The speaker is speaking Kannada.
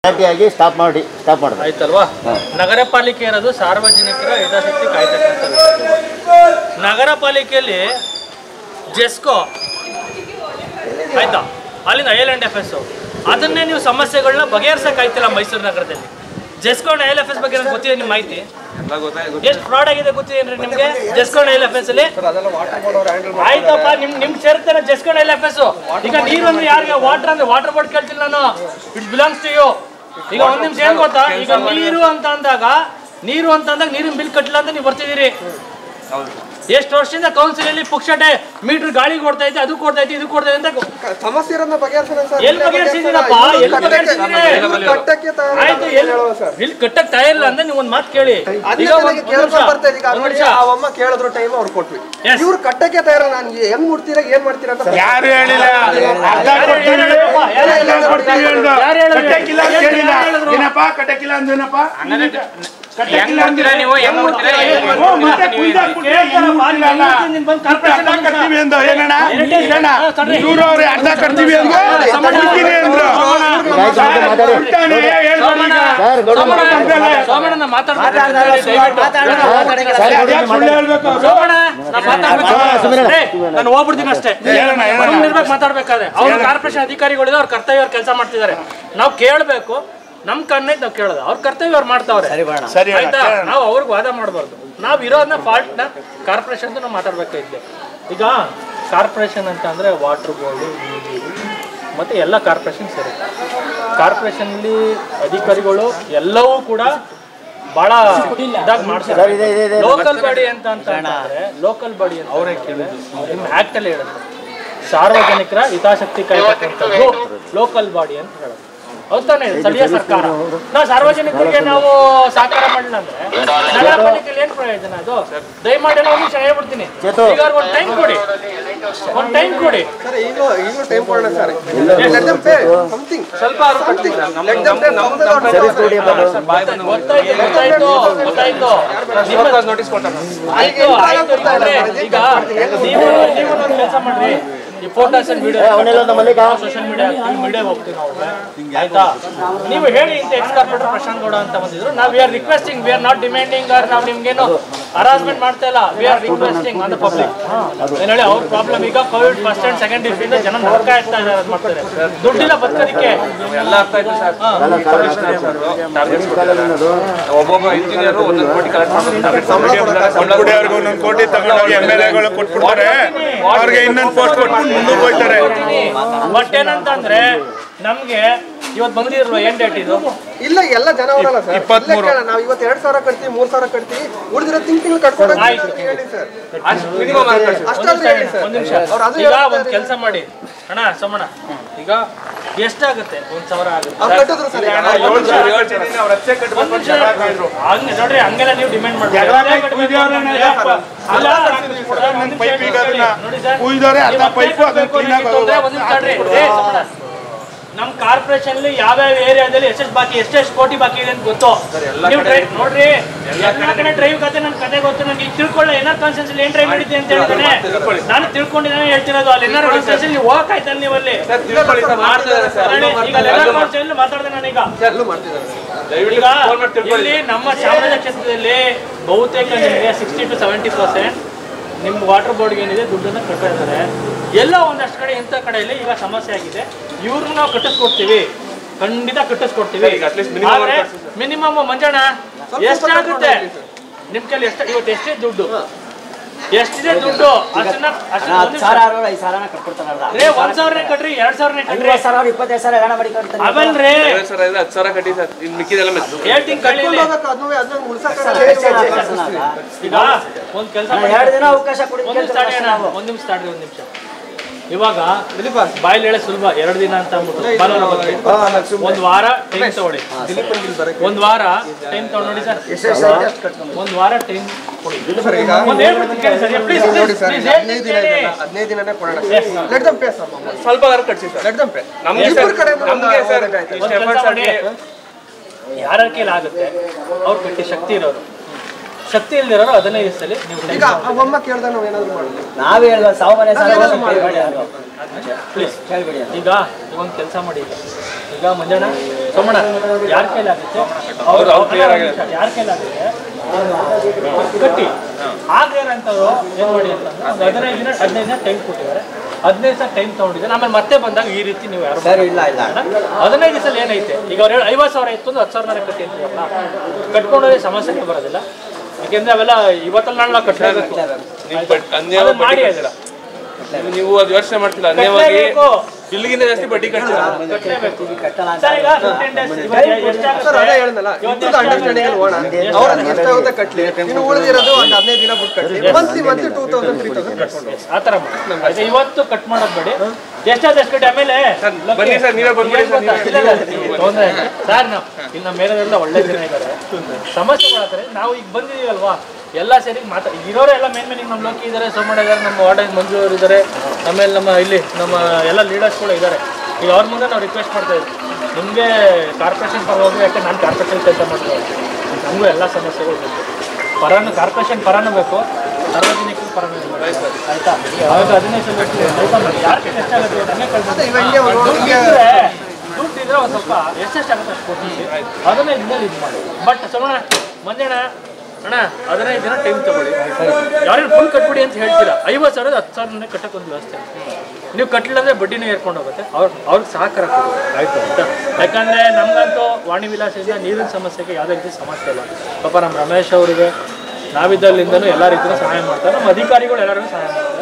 ವಿದ್ಯಾರ್ಥಿಯಾಗಿ ಸ್ಟಾಪ್ ಮಾಡಿ ಸ್ಟಾಪ್ ಮಾಡಿದೆ ಆಯ್ತಲ್ವಾ ನಗರ ಪಾಲಿಕೆ ಇರೋದು ಸಾರ್ವಜನಿಕರ ಹಿತಾಸಕ್ತಿ ಕಾಯ್ತಕ್ಕಂಥ ವಿಷಯ. ನಗರ ಪಾಲಿಕೆಯಲ್ಲಿ ಜೆಸ್ಕೋ ಆಯ್ತಾ ಅಲ್ಲಿಂದ I L and F S ಅದನ್ನೇ ನೀವು ಸಮಸ್ಯೆಗಳನ್ನ ಬಗೆಹರಿಸಕ್ಕಾಯ್ತಿಲ್ಲ ಮೈಸೂರು ನಗರದಲ್ಲಿ ಜೆಸ್ಕೋ ಐ ಎಲ್ ಎಫ್ ಎಸ್ ಬಗ್ಗೆ ನಂಗೆ ಗೊತ್ತಿದೆ ನಿಮ್ಮ ಮಾಹಿತಿ ಎಷ್ಟು ಫ್ರಾಡ್ ಆಗಿದೆ ಗೊತ್ತಿದೆ ನಿಮಗೆ ಜೆಸ್ಕೋ ಐ ಎಲ್ ಎಫ್ ಎಸ್ ಅಲ್ಲಿ ಆಯ್ತಪ್ಪ ನಿಮ್ ನಿಮ್ ಸೇರ್ತಾರೆ ಜೆಸ್ಕೋ ಐ ಎಲ್ ಎಫ್ ಎಸ್ ಈಗ ನೀರು ಅಂದ್ರೆ ಯಾರಿಗೆ ವಾಟರ್ ಅಂದ್ರೆ ವಾಟರ್ ಬೋರ್ಡ್ ಕೇಳ್ತಿಲ್ಲ ನಾನು ಇಟ್ ಬಿಲಾಂಗ್ಸ್ ಟು ಯು ಈಗ ಒಂದ್ ನಿಮಿಷ ಏನ್ ಗೊತ್ತಾ ಈಗ ನೀರು ಅಂತ ಅಂದಾಗ ನೀರು ಅಂತ ಅಂದಾಗ ನೀರಿನ ಬಿಲ್ ಕಟ್ಟಿಲ್ಲ ಅಂತ ನೀವು ಬರ್ತಿದ್ದೀರಿ ಎಷ್ಟು ವರ್ಷದಿಂದ ಕೌನ್ಸಿಲ್ ಅಲ್ಲಿ ಪುಕ್ಷಟೆ ಮೀಟರ್ ಗಾಳಿ ಕೊಡ್ತಾ ಇದ್ದೆ ಅದು ಕೊಡ್ತಾ ಇದ್ದೆ ಇದು ಕೊಡ್ತಾ ಇದ್ದೆ ಅಂತ ಸಮಸ್ಯೆ ಇರೋದನ್ನ ಬಗೆಹರಿಸೋಣ ಸರ್ ಎಲ್ಲಿ ಬಗೆಹರಿಸಿದ್ದೀರಪ್ಪ ಎಲ್ಲಿ ಬಗೆಹರಿಸಿದ್ದೀರಿ ಕಟ್ಟಕ್ಕೆ ತ- ಆಯ್ತು ಎಲ್ಲಿ ಇಲ್ಲಿ ಕಟ್ಟಕ್ ತಯಾರಿಲ್ಲ ಅಂದ್ರೆ ನೀವು ಒಂದ್ ಮಾತು ಕೇಳಿ ಅದನ್ನೇ ಈಗ ನನಗೆ ಒಂದ್ ಕೇಳ್ಕೊಂಡ್ ಬರ್ತಾ ಇದೆ ಈಗ ಒಂದ್ ನೋಡಿ ನಿಮಿಷ ಆ ಅಮ್ಮ ಕೇಳಿದ್ರು ಟೈಮ್ ಅವ್ರು ಕೊಟ್ವಿ Yes. ಇವ್ರು ಕಟ್ಟಕ್ಕೆ ತಯಾರ ನಾನು ಹೆಂಗ್ ಮುಡ್ತೀರಾ ಏನ್ ಮಾಡ್ತೀರಾ ಅಂತ ಯಾರು ಹೇಳಿಲ್ಲ ಅರ್ಧ ಯಾರು ಕೊಡ್ತೀವಿ ಹೇಳಿದ್ರಪ್ಪ? ಯಾರು ಹೇಳಿದ್ರು? ಕೊಡ್ತೀವಿ ಅಂದ್ರು. ಯಾರು ಹೇಳಿದ್ರು? ಕಟ್ಟಕ್ಕಿಲ್ಲ ಅಂತ ಹೇಳಿಲ್ಲ ಯಾರು ಹೇಳಿದ್ರು? ಏನಪ್ಪ ಕಟ್ಟಕ್ಕಿಲ್ಲ ಅಂದೇನಪ್ಪ ಕಟ್ಟಕ್ಕಿಲ್ಲ ಮುಡ್ತೀರಾ ನೀವು? ಹೆಂಗ್ ಮುಡ್ತೀರಾ? ಓ, ಮತ್ತೆ ಕುಯ್ದಾಕ್ಬಿಟ್ಟು ಹೆಂಗ್ ಮುಡ್ತೀರಾ ಅಲ್ಲ? ಅರ್ಧ ಕಟ್ತೀವಿ ಅಂದ್ರು ಏನಣ್ಣ ಏನಣ್ಣ ಇವ್ರವ್ರೆ ಅರ್ಧ ಕಟ್ತೀವಿ ಅಂದ್ರು ಮುಡ್ತೀನಿ ಅಂದ್ರು ಮಾತಾಡಿ ಬಿಡ್ತಾನೆ, ಹೇಳ್ಬೇಡಿ ಈಗ. ಸರ್ ಗೌಡ್ರು ಸೋಮಣ್ಣ ಮಾತಾಡ್ತಾರೆ ಸರ್ ಯಾಕ್ ಸುಳ್ಳು ಹೇಳ್ಬೇಕು ಅವ್ರು? ಸೋಮಣ್ಣ ನಾ ಮಾತಾಡ್ಬೇಕು. ಸುಮ್ನಿರು. ಏ, ನಾನು ಹೋಗ್ಬಿಡ್ತೀನಿ ಅಷ್ಟೇ ಹೇಳೋಣ, ಹೇಳೋಣ. ಸುಮ್ನಿರ್ಬೇಕು ಮಾತಾಡ್ಬೇಕಾದ್ರೆ ಅವ್ರು ಕಾರ್ಪೊರೇಷನ್ ಅಧಿಕಾರಿಗಳಿದೆ ಅವ್ರ ಕರ್ತವ್ಯ ಅವ್ರು ಕೆಲಸ ಮಾಡ್ತಿದ್ದಾರೆ ನಾವು ಕೇಳಬೇಕು ನಮ್ ಕಣ್ಣೈತ್ ನಾವು ಕೇಳೋದು ಅವ್ರ ಕರ್ತವ್ಯ ಅವ್ರು ಮಾಡ್ತಾವ್ರೆ ಸರಿ ಅಣ್ಣ, ಆಯ್ತಾ ಕೇಳೋಣ. ನಾವು ಅವ್ರಿಗೆ ವಾದ ಮಾಡಬಾರ್ದು ನಾವು ಇರೋದನ್ನ ಫಾಲ್ಟ್ನ ಕಾರ್ಪೊರೇಷನ್ ನಾವು ಮಾತಾಡ್ಬೇಕಾಗಿದೆ ಈಗ ಕಾರ್ಪೊರೇಷನ್ ಅಂತ ಅಂದ್ರೆ ವಾಟರ್ ಬೋರ್ಡು ನೀರು ಮತ್ತೆ ಎಲ್ಲ ಕಾರ್ಪೊರೇಷನ್ ಸೇರಿ ಕಾರ್ಪೊರೇಷನ್ಲಿ ಅಧಿಕಾರಿಗಳು ಎಲ್ಲವೂ ಕೂಡ ಬಹಳ ಇದಾಗಿ ಮಾಡ್ತಾರೆ ಸರ್ ಇದೆ ಇದೆ ಇದೆ ಲೋಕಲ್ ಬಾಡಿ ಅಂತ ಅಂತ ಅಂದ್ರೆ ಲೋಕಲ್ ಬಾಡಿ ಅಂತ ಅವರೇ ಕೇಳಿದ್ರೆ ನಿಮ್ಮ ಆಕ್ಟ್ ಅಲ್ಲಿ ಹೇಳುತ್ತೆ ಸಾರ್ವಜನಿಕರ ಹಿತಾಸಕ್ತಿ ಕಾಯ್ತಕ್ಕಂಥದ್ದು ಲೋಕಲ್ ಬಾಡಿ ಅಂತ ಹೇಳೋದು ಹೌದ್ ತಾನೇ ಸ್ಥಳೀಯ ಸರ್ಕಾರ ನಾವು ಸಾರ್ವಜನಿಕರಿಗೆ ನಾವು ಸಹಕಾರ ಮಾಡಿಲ್ಲ ಅಂದ್ರೆ ನಗರ ಪಾಲಿಕೆಯಲ್ಲಿ ಏನ್ ಪ್ರಯೋಜನ ಅದು ದಯಮಾಡಿ ನಾವು ವಿಷಯ ಹೇಳ್ಬಿಡ್ತೀನಿ ಚೇತು. ಈಗ ಅವ್ರಿಗೆ ಒಂದು ಟೈಮ್ ಕೊಡಿ ಒಂದು ಟೈಮ್ ಕೊಡಿ ಸರ್ ಈಗಲೂ ಈಗಲೂ ಟೈಮ್ ಕೊಡೋಣ sir let them pay something ಸ್ವಲ್ಪ ಸಮಥಿಂಗ್ ಲೆಟ್ ದಮ್ ಪೇ ನಮ್ದು ಸರಿ ಸ್ಟುಡಿಯೋ ಬಂದು ಗೊತ್ತಾಯ್ತು ಗೊತ್ತಾಯ್ತು ಗೊತ್ತಾಯ್ತು ನಿಮ್ಮ ನೋಟಿಸ್ ಕೊಟ್ಟಾರ ಆಯ್ತು ಆಯ್ತು ಇವ್ರೆ, ಈಗ ನೀವು ನೀವು ಒಂದು ಕೆಲಸ ಮಾಡ್ರಿ ಈ ಫೋಟೋಸ್ ಅಂಡ್ ವಿಡಿಯೋ ಅವನೆಲ್ಲ ನಮ್ಮ ಮಲ್ಲಿಕ ಸೋಷಿಯಲ್ ಮೀಡಿಯಾ ಮೀಡಿಯಾ ಹೋಗ್ತೀವಿ ನಾವು ಆಯ್ತಾ ನೀವು ಹೇಳಿ ಇಂತ ಎಕ್ಸ್ ಕಾರ್ಪೊರೇಟರ್ ಪ್ರಶಾಂತ್ ಗೌಡ ಅಂತ ಬಂದಿದ್ರು ನಾವು we are requesting we are not demanding are ನಾವು ನಿಮ್ಗೇನು ಹರಾಸ್ಮೆಂಟ್ ಮಾಡ್ತಾ ಇಲ್ಲ we are requesting on the public ಏನ್ ಹೇಳಿ ಅವ್ರ ಪ್ರಾಬ್ಲಮ್ ಈಗ ಕೋವಿಡ್ ಫಸ್ಟ್ ಅಂಡ್ ಸೆಕೆಂಡ್ ಡಿಫ್ಟಿಂದ ಜನ ನಡ್ಕಾ ಇರ್ತಾ ಇದ್ದಾರೆ ಅದು ಮಾಡ್ತಾರೆ ದುಡ್ಡಿಲ್ಲ ಬದುಕೋದಕ್ಕೆ ಎಲ್ಲ ಆಗ್ತಾ ಇತ್ತು ಸರ್ ಅನ್ನೋದು ಒಬ್ಬೊಬ್ಬ ಇಂಜಿನಿಯರ್ ಒಂದೊಂದು ಕೋಟಿ ಕಲೆಕ್ಟ್ ಮಾಡ್ತಾರೆ ಕುಡಿಯೋರ್ಗೆ ಒಂದೊಂದು ಕೋಟಿ ತಗೊಂಡೋಗಿ ಎಮ್ ಎಲ್ ಎಗಳು ಕೊಟ್ಬಿಡ್ತಾರೆ ಅವ್ರಿಗೆ ಇನ್ನೊಂದು ಪೋಸ್ಟ್ ಕೊಟ್ಬಿಟ್ಟು ಮುಂದಕ್ಕೆ ಹೋಗ್ತಾರೆ ಬಟ್ ಏನಂತಂದ್ರೆ ನಮ್ಗೆ ಇವತ್ತು ಬಂದಿರುವ ಏನ್ ಡೇಟ್ ಇದು ಇಲ್ಲ ಎಲ್ಲ ಜನ ಅವರಲ್ಲ ಸರ್ ಇಪ್ಪತ್ಮೂರು. ಇಲ್ಲೇ ಕೇಳೋಣ. ನಾವು ಇವತ್ತು ಎರಡ್ ಸಾವಿರ ಕಟ್ತೀವಿ ಮೂರ್ ಸಾವಿರ ಕಟ್ತೀವಿ ಉಳಿದಿರೋ ತಿಂಗ್ ತಿಂಗಳು ಕಟ್ಕೊಂಡು ಆಯ್ತು. ಹೇಳಿ ಸರ್ ಮಿನಿಮಮ್ ಅಷ್ಟಾದ್ರೂ ಹೇಳಿ ಸರ್ ಒಂದ್ ನಿಮಿಷ ಅವ್ರು ಅದು ಈಗ ಹೇಳ್ತಾ ಒಂದ್ ಕೆಲಸ ಮಾಡಿ ಅಣ್ಣ ಸೋಮಣ್ಣ ಈಗ ಎಷ್ಟಾಗುತ್ತೆ ಒಂದ್ ಸಾವಿರ ಆಗುತ್ತೆ ಅವ್ರು ಕಟ್ಟಿದ್ರು ಸರ್ ಈಗ. ಒಂದ್ ನಿಮಿಷ. ಹಂಗೆ ನೋಡ್ರಿ ಹಂಗೆಲ್ಲ ನೀವು ಡಿಮ್ಯಾಂಡ್ ಕುಯ್ದವ್ರೆ ಅರ್ಧ ಪೈಪು ಅದನ್ನ ಕ್ಲೀನಾಗಿ ನಮ್ ಕಾರ್ಪೊರೇಷನ್ ಯಾವ್ಯಾವ ಏರಿಯಾದಲ್ಲಿ ಎಷ್ಟೆಷ್ಟು ಬಾಕಿ ಎಷ್ಟೆಷ್ಟು ಕೋಟಿ ಬಾಕಿ ಇದೆ ಅಂತ ಗೊತ್ತು ನೀವು ಡ್ರೈವ್ ನೋಡ್ರಿ ಎಲ್ಲ ಕಡೆ ಡ್ರೈವ್ ಕತೆ ನನ್ ಕತೆ ಗೊತ್ತು ನನಗೆ ತಿಳ್ಕೊಳ್ಳ ಏನಾರು ಕಾನ್ಸೆನ್ಸ್ ಏನ್ ಡ್ರೈವ್ ಮಾಡಿದ್ದೆ ಅಂತ ಹೇಳಿದಾನೆ ನಾನು ತಿಳ್ಕೊಂಡಿದ್ದಾನೆ ಹೇಳ್ತಿರೋದು ಅಲ್ಲಿ ಏನಾರು ಕಾನ್ಸೆನ್ಸ್ ನೀವು ಹೋಗಕ್ ಆಯ್ತಲ್ಲ ನೀವು ಅಲ್ಲಿ ಮಾಡ್ತಿದ್ದಾರೆ ಸರ್ ನೋಡಿ, ಈಗ ಲೆಕ್ಕ ಕಾನ್ಸೆನ್ಸ್ ಮಾತಾಡ್ದೆ ನಾನೀಗ ಎಲ್ಲೂ ಮಾಡ್ತಿದ್ದಾರೆ ಈಗ ಇಲ್ಲಿ ನಮ್ಮ ಚಾಮರಾಜ ಕ್ಷೇತ್ರದಲ್ಲಿ ಬಹುತೇಕ ನಿಮಗೆ ಸಿಕ್ಸ್ಟಿ ಟು ಸೆವೆಂಟಿ ಪರ್ಸೆಂಟ್ ನಿಮ್ಮ ವಾಟರ್ ಬೋರ್ಡ್ಗೆ ಏನಿದೆ ದುಡ್ಡನ್ನು ಕಟ್ತಾ ಇದ್ದಾರೆ ಎಲ್ಲ ಒಂದಷ್ಟು ಕಡೆ ಇಂಥ ಕಡೆಯಲ್ಲಿ ಈಗ ಸಮಸ್ಯೆ ಆಗಿದೆ ಇವ್ರನ್ನ ನಾವು ಕಟ್ಟಿಸ್ಕೊಡ್ತೀವಿ ಖಂಡಿತ ಕಟ್ಟಿಸ್ಕೊಡ್ತೀವಿ ಆದ್ರೆ ಮಿನಿಮಮ್ ಮಂಜಣ್ಣ ಎಷ್ಟಾಗುತ್ತೆ ನಿಮ್ ಕೈಲಿ ಎಷ್ಟು ಇವತ್ತು ಎಷ್ಟೇ ದುಡ್ಡು ಎಷ್ಟಿದೆ ದುಡ್ಡು ಅಷ್ಟನ್ನ ಅಷ್ಟನ್ನ ಒಂದ್ ನಿಮಿಷ. ರೇ ಒಂದ್ ಸಾವಿರನೇ ಕಟ್ರಿ ಎರಡ್ ಸಾವಿರನೇ ಕಟ್ರಿ ಆಮೇಲೆ ಸರ್ ಹತ್ತು ಸಾವಿರ ಕಟ್ಟಿ ಸರ್ ಇನ್ನು ಮಿಕ್ಕಿದೆಲ್ಲ ಮೆತ್ತು ಹೇಳ್ತೀನಿ ಕಳ್ಳಿ ಹೋಗಕ್ಕೆ ಅದನ್ನೂ ಅದನ್ನ ಉಳ್ಸಕ್ಕೆ ಈಗ ಒಂದ್ ಕೆಲಸ ಎರಡು ದಿನ ಅವಕಾಶ ಕೊಡಿ ಒಂದ್ ನಿಮಿಷ ತಡಿ ಅಣ್ಣ, ಒಂದ್ ನಿಮಿಷ ತಡ್ರಿ ಒಂದ್ ನಿಮಿಷ ಇವಾಗ ಬಾಯ್ಲಿ ಹೇಳ ಸುಲಭ ಎರಡು ದಿನ ಅಂತ ಅಂದ್ಬಿಟ್ಟು ಭಾನುವಾರ ಬರ್ತೀವಿ. ಒಂದ್ ವಾರ ಟೈಮ್ ತಗೊಳ್ಳಿ ಒಂದ್ ವಾರ ಟೈಮ್ ತಗೊಂಡು ನೋಡಿ ಸರ್ ಒಂದ್ ವಾರ ಟೈಮ್ ಕೊಡಿ ಒಂದ್ ಹೇಳ್ಬಿಡ್ತೀನಿ ಕೇಳಿ ಸರ್ ಪ್ಲೀಸ್ ನೋಡಿ ಸರ್ ಪ್ಲೀಸ್ ಹದಿನೈದು ದಿನ ಇದೆ ಹದಿನೈದು ದಿನನೇ ಕೊಡೋಣ ಲೆಟ್ ದಮ್ ಪೇ ಸರ್ ಸ್ವಲ್ಪ ಆದ್ರೂ ಕಟ್ಸಿ ಸರ್ ಲೆಟ್ ದಮ್ ಪೇ ನಮ್ಗೆ ಇಬ್ಬರ ಸರ್ ಕಡೆಯಿಂದ ಒಂದು ನಮ್ಗೆ ಸರ್ ಹೋಗೋದಾಯ್ತು. ಇಷ್ಟು efforts ಹಾಕಿ ಯಾರ ಕೈಲಿ ಆಗುತ್ತೆ ಅವ್ರ ಕಟ್ಟಿ ಶಕ್ತಿ ಇರೋರು ಶಕ್ತಿ ಇಲ್ದಿರೋರು ಹದಿನೈದು ದಿವಸದಲ್ಲಿ ನೀವು time ಈಗ ಆ ಅಮ್ಮ ಕೇಳ್ದ ನಾವು ಏನಾದ್ರು ಮಾಡೋದು ನಾವೇ ಹೇಳುವ ಸಾವು ಮನೆ ಸಾಲ ನಾವೇನಾದ್ರು ಮಾಡ್ಬೋದು. ಪ್ಲೀಸ್ ಕೇಳ್ಬಿಡಿ ಈಗ ಒಂದು ಕೆಲಸ ಮಾಡಿ ಈಗ. ಈಗ ಮಂಜಣ್ಣ ಸೋಮಣ್ಣ ಯಾರ ಕೈಲಾಗುತ್ತೆ ಅವ್ರು- ಅವ್ರು clear ಆಗಿದೆ. ಯಾರ ಕೈಲಾಗುತ್ತೆ ಕಟ್ಟಿ ಆಗ್ಲೇನಂತವ್ರು ಏನ್ ಮಾಡಿ ಅಂತಂದ್ರೆ ಒಂದು ಹದಿನೈದು ದಿನ ಹದಿನೈದು ದಿನ ಟೈಮ್ ಕೊಟ್ಟಿದ್ದಾರೆ ಹದಿನೈದು ದಿವಸ ಟೈಮ್ ತಗೊಂಡಿದ್ದಾರೆ ಆಮೇಲೆ ಮತ್ತೆ ಬಂದಾಗ ಈ ರೀತಿ ನೀವು ಯಾರು ಸರ್ ಇಲ್ಲ ಇಲ್ಲ ಹದಿನೈದು ದಿವಸ ಏನೈತೆ ಈಗ ಅವ್ರು ಹೇಳಿ ಐವತ್ತು ಸಾವಿರ ಇತ್ತು ಅಂದ್ರೆ ಹತ್ತು ಸಾವಿರ ಕಟ್ಟಿ ಅಂತೀವಲ್ಲ ಕಟ್ಕೊಂಡೋದ್ರೆ ಸಮಸ್ಯೆ ಬರೋದಿಲ್ಲ ಯಾಕೆಂದ್ರೆ ಅವೆಲ್ಲ ಇವತ್ತಲ್ಲ ನಾಳೆ ನಾವು ಕಟ್ಟಲೇಬೇಕು ನೀವು ಬಟ್ ಅನ್ಯಾಯ ಅದನ್ನ ಮಾಡಿ ಬಡ್ಡಿ ಅದನ್ನ. ಕಟ್ತೀರಾ. ನೀವು ಅದು ಯೋಚನೆ ಮಾಡ್ತಿಲ್ಲ ಅನ್ಯವಾಗಿ ಕಟ್ಲೇಬೇಕು. ಇಲ್ಲಿಗಿಂತ ಜಾಸ್ತಿ ಬಡ್ಡಿ ಕಟ್ತೀರಾ ಕಟ್ಟಲೇಬೇಕು ಕಟ್ಟಲ್ಲ ಅಂತ ಸರ್ ಈಗ 15 days ಇವತ್ತು ಎಷ್ಟಾಗುತ್ತೆ? ಸರ್ ಅದೇ ಹೇಳಿದ್ನಲ್ಲ ಇಬ್ಬರದು ಅಂಡರ್ಸ್ಟ್ಯಾಂಡಿಂಗ್ ಅಲ್ಲಿ ಹೋಗೋಣ ಅವ್ರ ಎಷ್ಟಾಗುತ್ತೆ ಕಟ್ಲಿ ಇನ್ನು ಉಳಿದಿರೋದು ಒಂದು ಹದಿನೈದು ದಿನ ಬಿಟ್ಟು ಕಟ್ಲಿ monthly monthly two thousand three thousand ಕಟ್ಕೊಂಡು ಆ ಥರ ಮಾಡಿ ಆಯ್ತಾ? ಇವತ್ತು ಕಟ್ ಮಾಡೋದು ಬೇಡಿ ಎಷ್ಟಾದ ಎಷ್ಟು ಕಟ್ಟಿ ಆಮೇಲೆ ಬನ್ನಿ ಸರ್, ನೀವೇ ಬಂದ್ಬಿಡಿ ಸರ್, ನೀವೇ. ಇಲ್ಲ, ಇಲ್ಲ, ಇಲ್ಲ, ತೊಂದ್ರೆ ಇಲ್ಲ. ಸರ್ ನಾವು ಇಲ್ಲಿ ನಮ್ಮ ಮೇಲೆಲ್ಲ ಒಳ್ಳೆ ಜನ ಇದ್ದಾರೆ ಸಮಸ್ಯೆ ಮಾಡತ್ತಾರೆ ನಾವು ಈಗ ಬಂದಿದೀವಲ್ವಾ ಎಲ್ಲ ಸೇರಿ ಮಾತಾ ಇರೋರು ಎಲ್ಲ ಮೇನ್ ಮೇನ್ ನಮ್ಮ ಲೋಕಿ ಇದ್ದಾರೆ ಸೋಮಣ್ಣ ಇದ್ದಾರೆ ನಮ್ಮ ವಾರ್ಡನ್ ಮಂಜು ಅವರು ಇದ್ದಾರೆ ಆಮೇಲೆ ನಮ್ಮ ಇಲ್ಲಿ ನಮ್ಮ ಎಲ್ಲ ಲೀಡರ್ಸ್ಗಳು ಇದ್ದಾರೆ ಈಗ ಅವ್ರ ಮುಂದೆ ನಾವು ರಿಕ್ವೆಸ್ಟ್ ಮಾಡ್ತಾ ಇದ್ವಿ ನಿಮಗೆ ಕಾರ್ಪೊರೇಷನ್ ಪರವಾಗಿ ಯಾಕೆ ನಾನು ಕಾರ್ಪೊರೇಷನ್ ಕೆಲಸ ಮಾಡ್ತಾ ಇದ್ದೀನಿ ನಮಗೂ ಎಲ್ಲ ಸಮಸ್ಯೆಗಳು ಬೇಕು ಪರನು ಕಾರ್ಪೊರೇಷನ್ ಪರನೂ ಬೇಕು ಸಾರ್ವಜನಿಕರು ಪರನೂ ಬೇಕು ಆಯ್ತಾ ಅವಾಗ ಹದಿನೈದು ಸಲ ಬೇಕು ಆಯ್ತಾ ನೋಡಿ ಯಾರು ಎಷ್ಟಾಗುತ್ತೆ ಅದನ್ನೇ ಕಳ್ಸಿ ಇವಾಗ ಹಿಂಗೆ ಒಂದು ದುಡ್ಡು ಹಿಂಗೆ ಇದ್ರೆ ದುಡ್ಡು ಇದ್ರೆ ಒಂದು ಸ್ವಲ್ಪ ಎಷ್ಟೆಷ್ಟಾಗುತ್ತೆ ಅಷ್ಟು ಕೊಟ್ಟು ಹದಿನೈದು ದಿನದಲ್ಲಿ ಇದು ಮಾಡಿ ಬಟ್ ಸೋಮಣ್ಣ ಮಂಜಣ್ಣ ಅಣ್ಣ ಹದಿನೈದು ದಿನ ಟೈಮ್ ತಗೊಳ್ಳಿ ಯಾರೇನು ಫುಲ್ ಕಟ್ಬಿಡಿ ಅಂತ ಹೇಳ್ತೀರಾ ಐವತ್ತು ಸಾವಿರದ ಹತ್ತು ಸಾವಿರ ಕಟ್ಟಕ್ಕೆ ಒಂದು ವ್ಯವಸ್ಥೆ ನೀವು ಕಟ್ಟಲಿಲ್ಲ ಅಂದ್ರೆ ಬಡ್ಡಿನೂ ಏರ್ಕೊಂಡು ಹೋಗುತ್ತೆ ಅವ್ರು ಅವ್ರಿಗೆ ಸಹಕಾರ ಕೊಡಿ. ಆಯ್ತು ಆಯ್ತಾ ಯಾಕಂದ್ರೆ ನಮಗಂತೂ ವಾಣಿ ವಿಲಾಸದಿಂದ ನೀರಿನ ಸಮಸ್ಯೆಗೆ ಯಾವುದೇ ರೀತಿ ಸಮಸ್ಯೆ ಇಲ್ಲ ಪಾಪ ನಮ್ಮ ರಮೇಶ್ ಅವರಿಗೆ ನಾವಿದ್ದಲ್ಲಿಂದನೂ ಎಲ್ಲ ರೀತಿಯೂ ಸಹಾಯ ಮಾಡ್ತಾರೆ ನಮ್ಮ ಅಧಿಕಾರಿಗಳು ಎಲ್ಲರಿಗೂ ಸಹಾಯ ಮಾಡ್ತಾರೆ